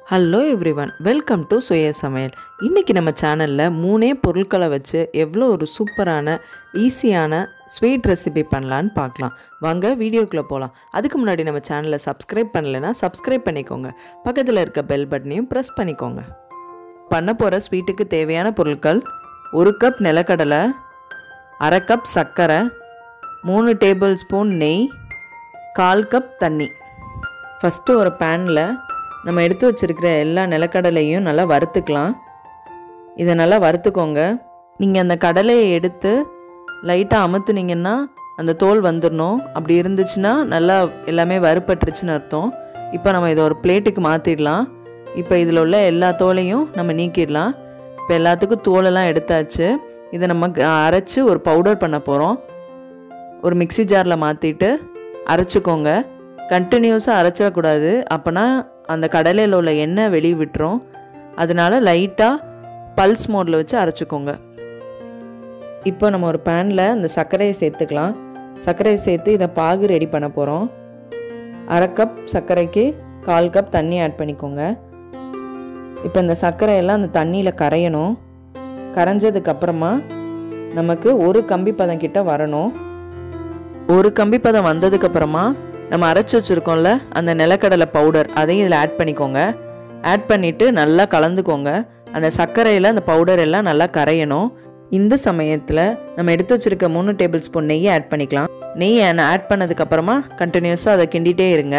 hello everyone welcome to சுய சமையல் இன்றைக்கி நம்ம சேனலில் மூணே பொருட்களை வச்சு எவ்வளோ ஒரு சூப்பரான ஈஸியான ஸ்வீட் ரெசிபி பண்ணலான்னு பார்க்கலாம் வாங்க வீடியோக்குள்ளே போகலாம் அதுக்கு முன்னாடி நம்ம சேனலை சப்ஸ்கிரைப் பண்ணலைன்னா சப்ஸ்கிரைப் பண்ணிக்கோங்க பக்கத்தில் இருக்க பெல் பட்டனையும் ப்ரெஸ் பண்ணிக்கோங்க பண்ண போகிற ஸ்வீட்டுக்கு தேவையான பொருட்கள் ஒரு கப் நிலக்கடலை அரை கப் சர்க்கரை மூணு டேபிள் ஸ்பூன் நெய் கால் கப் தண்ணி ஃபஸ்ட்டு ஒரு பேனில் நம்ம எடுத்து வச்சுருக்கிற எல்லா நிலக்கடலையும் நல்லா வறுத்துக்கலாம் இதை நல்லா வறுத்துக்கோங்க நீங்கள் அந்த கடலையை எடுத்து லைட்டாக அமுத்துனீங்கன்னா அந்த தோல் வந்துடணும் அப்படி இருந்துச்சுன்னா நல்லா எல்லாமே வறுப்பட்டுருச்சுன்னு அர்த்தம் இப்போ நம்ம இதை ஒரு பிளேட்டுக்கு மாற்றிடலாம் இப்போ இதில் உள்ள எல்லா தோலையும் நம்ம நீக்கிடலாம் இப்போ எல்லாத்துக்கும் தோலெல்லாம் எடுத்தாச்சு இதை நம்ம க- அரைச்சு ஒரு பவுடர் பண்ண போகிறோம் ஒரு மிக்ஸி ஜாரில் மாற்றிட்டு அரைச்சிக்கோங்க கண்டினியூஸாக அரைச்சிடக்கூடாது அப்போனா அந்த கடலையில் உள்ள எண்ணெய் வெளியே விட்டுரும் அதனால லைட்டாக பல்ஸ் மோடில் வச்சு அரைச்சிக்கோங்க இப்போ நம்ம ஒரு பேனில் அந்த சர்க்கரையை சேர்த்துக்கலாம் சர்க்கரையை சேர்த்து இதை பாகு ரெடி பண்ண போகிறோம் அரை கப் சர்க்கரைக்கு கால் கப் தண்ணி ஆட் பண்ணிக்கோங்க இப்போ இந்த சர்க்கரையெல்லாம் அந்த தண்ணியில் கரையணும் கரைஞ்சதுக்கப்புறமா நமக்கு ஒரு கம்பி பதம் கிட்ட வரணும் ஒரு கம்பி பதம் வந்ததுக்கப்புறமா நம்ம அரைச்சி வச்சுருக்கோம்ல அந்த நிலக்கடலை பவுடர் அதையும் இதில் ஆட் பண்ணிக்கோங்க ஆட் பண்ணிவிட்டு நல்லா கலந்துக்கோங்க அந்த சர்க்கரையில் அந்த பவுடர் எல்லாம் நல்லா கரையணும் இந்த சமயத்தில் நம்ம எடுத்து வச்சுருக்க மூணு டேபிள் ஸ்பூன் நெய்யை ஆட் பண்ணிக்கலாம் நெய் ஆட் பண்ணதுக்கப்புறமா கண்டினியூஸாக அதை கிண்டிகிட்டே இருங்க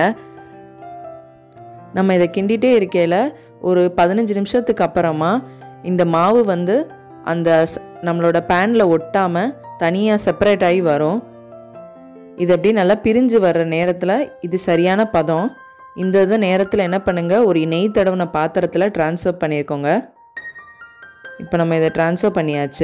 நம்ம இதை கிண்டிகிட்டே இருக்கையில் ஒரு பதினஞ்சு நிமிஷத்துக்கு அப்புறமா இந்த மாவு வந்து அந்த ஸ்- நம்மளோட பேனில் ஒட்டாமல் தனியாக செப்பரேட் ஆகி வரும் இது அப்படியே நல்லா பிரிஞ்சு வர்ற நேரத்தில் இது சரியான பதம் இந்த இது நேரத்தில் என்ன பண்ணுங்க ஒரு நெய் தடவின பாத்திரத்தில் ட்ரான்ஸ்ஃபர் பண்ணியிருக்கோங்க இப்போ நம்ம இதை ட்ரான்ஸ்ஃபர் பண்ணியாச்சு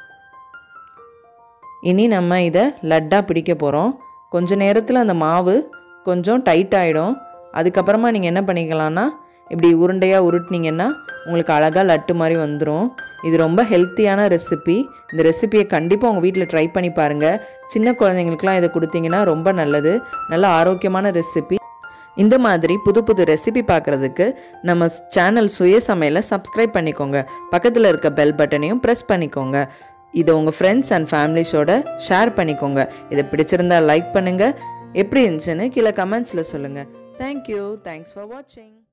இனி நம்ம இதை லட்டாக பிடிக்க போகிறோம் கொஞ்ச நேரத்தில் அந்த மாவு கொஞ்சம் டைட் ஆகிடும் அதுக்கப்புறமா நீங்கள் என்ன பண்ணிக்கலாம்னா இப்படி உருண்டையாக உருட்டினீங்கன்னா உங்களுக்கு அழகாக லட்டு மாதிரி வந்துடும் இது ரொம்ப ஹெல்த்தியான ரெசிபி இந்த ரெசிபியை கண்டிப்பாக உங்கள் வீட்டில் ட்ரை பண்ணி பாருங்கள் சின்ன குழந்தைங்களுக்குலாம் இதை கொடுத்தீங்கன்னா ரொம்ப நல்லது நல்ல ஆரோக்கியமான ரெசிபி இந்த மாதிரி புது புது ரெசிபி பார்க்குறதுக்கு நம்ம சேனல் சுய சமையலை சப்ஸ்கிரைப் பண்ணிக்கோங்க பக்கத்தில் இருக்க பெல் பட்டனையும் ப்ரெஸ் பண்ணிக்கோங்க இதை உங்கள் ஃப்ரெண்ட்ஸ் அண்ட் ஃபேமிலிஸோட ஷேர் பண்ணிக்கோங்க இதை பிடிச்சிருந்தா லைக் பண்ணுங்கள் எப்படி இருந்துச்சுன்னு கீழே கமெண்ட்ஸில் சொல்லுங்கள் தேங்க்யூ தேங்க்ஸ் ஃபார் வாட்சிங்